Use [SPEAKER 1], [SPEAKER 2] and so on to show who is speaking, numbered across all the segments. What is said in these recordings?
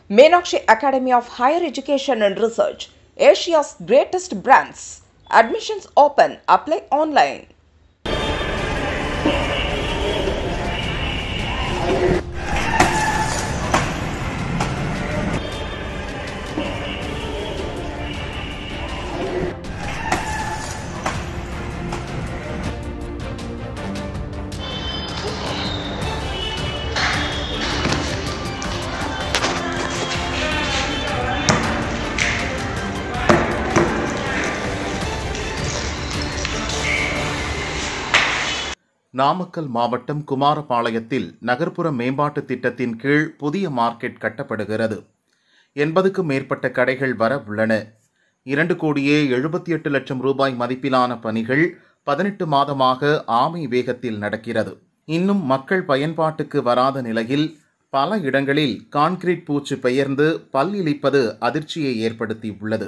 [SPEAKER 1] Meenakshi Academy of Higher Education and Research, Asia's greatest brands. Admissions open. Apply online.
[SPEAKER 2] Namakkal மாவட்டம் குமாரபாளையத்தில் நகர்ப்புற மேம்பாட்டு திட்டத்தின் கீழ் புதிய மார்க்கெட் கட்டப்படுகிறது எண்பதுக்கும் மேற்பட்ட கடைகள் வர உள்ளன இரண்டு கோடியே எழுபத்தி எட்டு லட்சம் ரூபாய் மதிப்பிலான பணிகள் பதினெட்டு மாதமாக ஆமை வேகத்தில் நடக்கிறது இன்னும் மக்கள் பயன்பாட்டுக்கு வராத நிலையில் பல இடங்களில் கான்கிரீட் பூச்சு பெயர்ந்து பல் இழிப்பது அதிர்ச்சியை ஏற்படுத்தியுள்ளது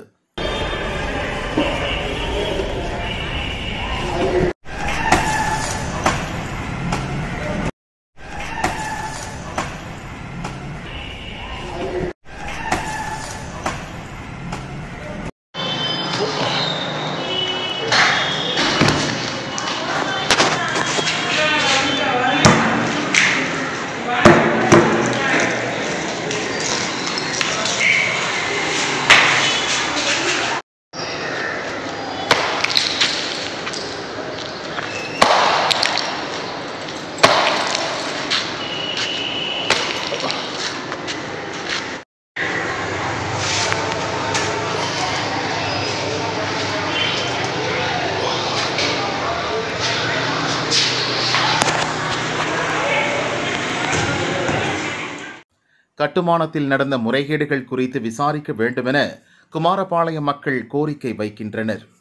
[SPEAKER 2] கட்டுமானத்தில் நடந்த முறைகேடுகள் குறித்து விசாரிக்க வேண்டுமென குமாரபாளையம் மக்கள் கோரிக்கை வைக்கின்றனர்